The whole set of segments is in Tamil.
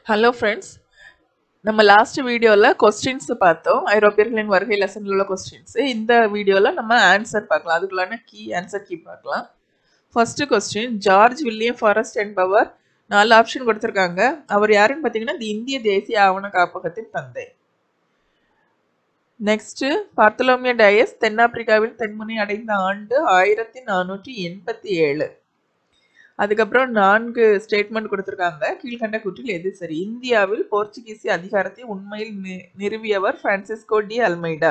ஹலோ ஃப்ரெண்ட்ஸ் நம்ம லாஸ்ட் வீடியோவில் கொஸ்டின்ஸ் பார்த்தோம் ஐரோப்பியர்களின் வருகை லெசனில் உள்ள கொஸ்டின்ஸ் இந்த வீடியோவில் நம்ம ஆன்சர் பார்க்கலாம் அதுக்குள்ளான கீ ஆன்சர் கீ பார்க்கலாம் first question George William Forest என்பவர் நாலு ஆப்ஷன் கொடுத்துருக்காங்க அவர் யாருன்னு பார்த்தீங்கன்னா இந்த இந்திய தேசிய ஆவண காப்பகத்தின் தந்தை நெக்ஸ்ட் பார்த்தலோமியா டயஸ் தென்னாப்பிரிக்காவில் தென்முனை அடைந்த ஆண்டு ஆயிரத்தி நானூற்றி எண்பத்தி ஏழு அதுக்கப்புறம் நான்கு ஸ்டேட்மெண்ட் கொடுத்துருக்காங்க கீழ்கண்ட கூற்றில் எது சரி இந்தியாவில் போர்ச்சுகீசிய அதிகாரத்தை உண்மையில் நி- நிறுவியவர் பிரான்சிஸ்கோ டி அல்மைடா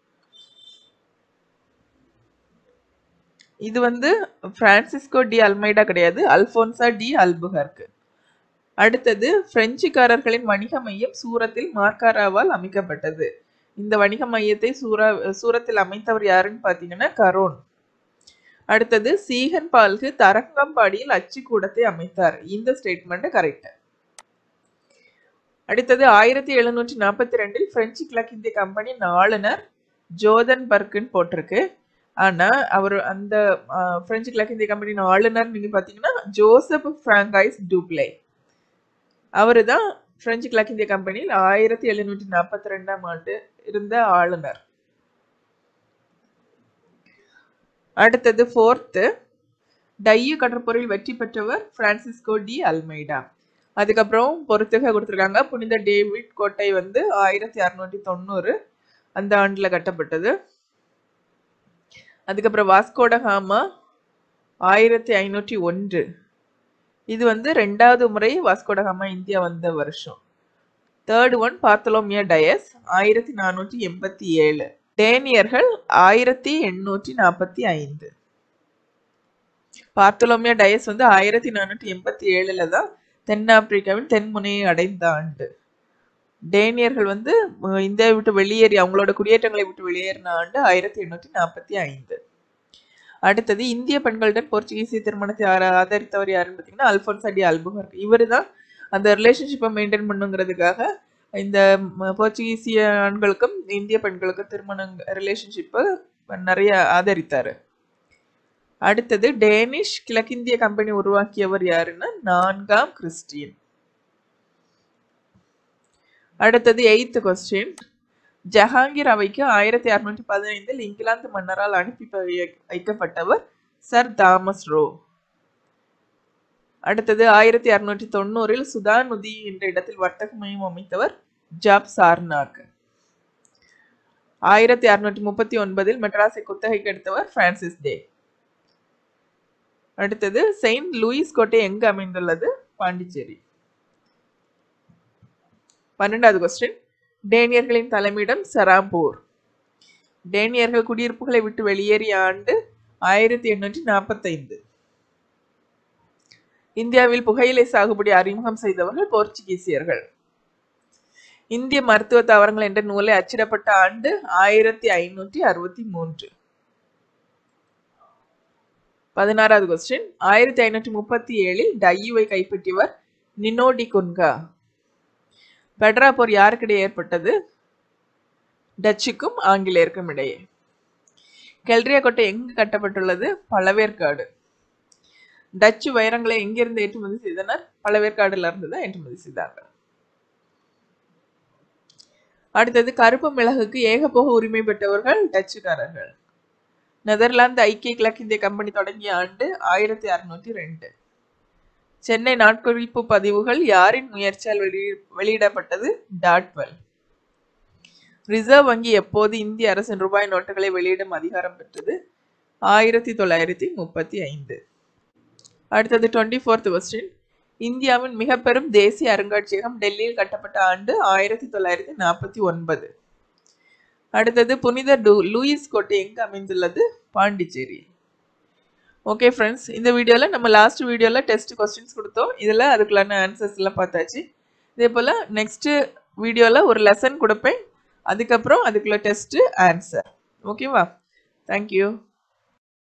இது வந்து பிரான்சிஸ்கோ டி அல்மைடா கிடையாது அல்போன்சா டி அல்புகர்க்கு அடுத்தது பிரெஞ்சுக்காரர்களின் வணிக மையம் சூரத்தில் மார்க்காராவால் அமைக்கப்பட்டது இந்த வணிக மையத்தை சூரா சூரத்தில் அமைத்தவர் யாருன்னு பார்த்தீங்கன்னா கரோன் அடுத்தது சீகன் பால்கு தரங்கம்பாடியில் அச்சுக்கூடத்தை அமைத்தார் இந்த ஸ்டேட்மெண்ட் கரெக்ட் அடுத்தது ஆயிரத்தி எழுநூற்றி நாற்பத்தி ரெண்டில் பிரெஞ்சு கிழக்கிந்திய கம்பெனியின் ஆளுநர் ஜோதன் பர்க்குன்னு போட்டிருக்கு ஆனா அவர் அந்த ஆஹ், பிரெஞ்சு கிழக்கிந்திய கம்பெனியின் ஆளுநர் நீங்க பாத்தீங்கன்னா ஜோசப் பிராங்காய்ஸ் டூப்ளே அவரு தான் பிரெஞ்சு கிழக்கிந்திய கம்பெனியில் ஆயிரத்தி எழுநூற்றி நாற்பத்தி ரெண்டாம் ஆண்டு இருந்த ஆளுநர் அடுத்தது ஃபோர்த்து டையு கடற்போரில் வெற்றி பெற்றவர் பிரான்சிஸ்கோ டி அல்மைடா அதுக்கப்புறம் பொறுத்துக கொடுத்துருக்காங்க புனித டேவிட் கோட்டை வந்து ஆயிரத்தி அறுநூற்றி தொண்ணூறு அந்த ஆண்டுல கட்டப்பட்டது அதுக்கப்புறம் வாஸ்கோட காமா ஆயிரத்தி ஐநூற்றி ஒன்று இது வந்து ரெண்டாவது முறை வாஸ்கோட காமா இந்தியா வந்த வருஷம் தேர்ட் ஒன் பார்த்தலோமியா டயஸ் ஆயிரத்தி நானூற்றி எண்பத்தி ஏழு டேனியர்கள் ஆயிரத்தி எண்ணூற்றி நாற்பத்தி ஐந்து பார்த்தலோமியா டயஸ் வந்து ஆயிரத்தி நானூற்றி எண்பத்தி ஏழுல தான் தென்னாப்பிரிக்காவின் தென்முனையை அடைந்த ஆண்டு டேனியர்கள் வந்து அஹ், இந்தியாவை விட்டு வெளியேறி அவங்களோட குடியேற்றங்களை விட்டு வெளியேறின ஆண்டு ஆயிரத்தி எண்ணூற்றி நாற்பத்தி ஐந்து அடுத்தது இந்திய பெண்களுடன் போர்ச்சுகீசிய திருமணத்தை ஆர- ஆதரித்தவர் யாருன்னு பார்த்தீங்கன்னா அல்போன்சா டி அல்புகர்க் இவர் தான் அந்த ரிலேஷன்ஷிப்பை மெயின்டைன் பண்ணுங்கிறதுக்காக இந்த ம- போர்ச்சுகீசிய ஆண்களுக்கும் இந்திய பெண்களுக்கும் திருமண ரிலேஷன்ஷிப்பை நிறைய ஆதரித்தாரு அடுத்தது டேனிஷ் கிழக்கிந்திய கம்பெனி உருவாக்கியவர் யாருன்னா நான்காம் கிறிஸ்டியன் அடுத்தது எய்த் கொஸ்டின் ஜஹாங்கீர் அவைக்கு ஆயிரத்தி அறுநூற்றி பதினைந்தில் இங்கிலாந்து மன்னரால் அனுப்பி வை- வைக்கப்பட்டவர் சர் தாமஸ் ரோ அடுத்தது ஆயிரத்தி அறுநூற்றி தொண்ணூறில் சுதான் நதி என்ற இடத்தில் வர்த்தக மையம் அமைத்தவர் ஜாப் சார்னாக் ஆயிரத்தி அறுநூற்றி முப்பத்தி ஒன்பதில் மெட்ராஸை குத்தகைக்கு எடுத்தவர் பிரான்சிஸ் டே அடுத்தது செயின்ட் லூயிஸ் கோட்டை எங்கு அமைந்துள்ளது பாண்டிச்சேரி பன்னெண்டாவது கொஸ்டின் டேனியர்களின் தலைமையிடம் சராம்பூர் டேனியர்கள் குடியிருப்புகளை விட்டு வெளியேறிய ஆண்டு ஆயிரத்தி எண்ணூற்றி நாற்பத்தைந்து இந்தியாவில் புகையிலை சாகுபடி அறிமுகம் செய்தவர்கள் போர்ச்சுகீசியர்கள் இந்திய மருத்துவ தாவரங்கள் என்ற நூலை அச்சிடப்பட்ட ஆண்டு ஆயிரத்தி ஐநூற்றி அறுபத்தி மூன்று பதினாறாவது கொஸ்டின் ஆயிரத்தி ஐநூற்றி முப்பத்தி ஏழில் டையுவை கைப்பற்றியவர் நினோடி குன்கா பெட்ரா போர் யாருக்கிடையே ஏற்பட்டது டச்சுக்கும் ஆங்கிலேயருக்கும் இடையே கெல்ரியா கோட்டை எங்கு கட்டப்பட்டுள்ளது பழவேற்காடு டச்சு வைரங்களை எங்கிருந்து ஏற்றுமதி செய்தனர் பழவேற்காடுல இருந்து தான் ஏற்றுமதி செய்தாங்க அடுத்தது கருப்பு மிளகுக்கு ஏகபோக உரிமை பெற்றவர்கள் டச்சுக்காரர்கள் நெதர்லாந்து ஐக்கிய கிழக்கிந்திய கம்பெனி தொடங்கிய ஆண்டு ஆயிரத்தி அறுநூற்றி ரெண்டு சென்னை நாட்குறிப்பு பதிவுகள் யாரின் முயற்சியால் வெளி- வெளியிடப்பட்டது டாட்வெல் ரிசர்வ் வங்கி எப்போது இந்திய அரசின் ரூபாய் நோட்டுகளை வெளியிடும் அதிகாரம் பெற்றது ஆயிரத்தி தொள்ளாயிரத்தி முப்பத்தி ஐந்து அடுத்தது டுவெண்ட்டி ஃபோர்த் கொஸ்டின் இந்தியாவின் மிக பெரும் தேசிய அருங்காட்சியகம் டெல்லியில் கட்டப்பட்ட ஆண்டு ஆயிரத்தி தொள்ளாயிரத்தி நாற்பத்தி ஒன்பது அடுத்தது புனித டூ லூயிஸ் கோட்டை எங்கு அமைந்துள்ளது பாண்டிச்சேரி ஓகே ஃப்ரெண்ட்ஸ் இந்த வீடியோவில் நம்ம லாஸ்ட் வீடியோவில் டெஸ்ட் கொஸ்டின்ஸ் கொடுத்தோம் இதில் அதுக்குள்ளான ஆன்சர்ஸ் எல்லாம் பார்த்தாச்சு இதே போல் நெக்ஸ்ட்டு வீடியோவில் ஒரு லெசன் கொடுப்பேன் அதுக்கப்புறம் அதுக்குள்ள டெஸ்ட்டு ஆன்சர் ஓகேவா தேங்க்யூ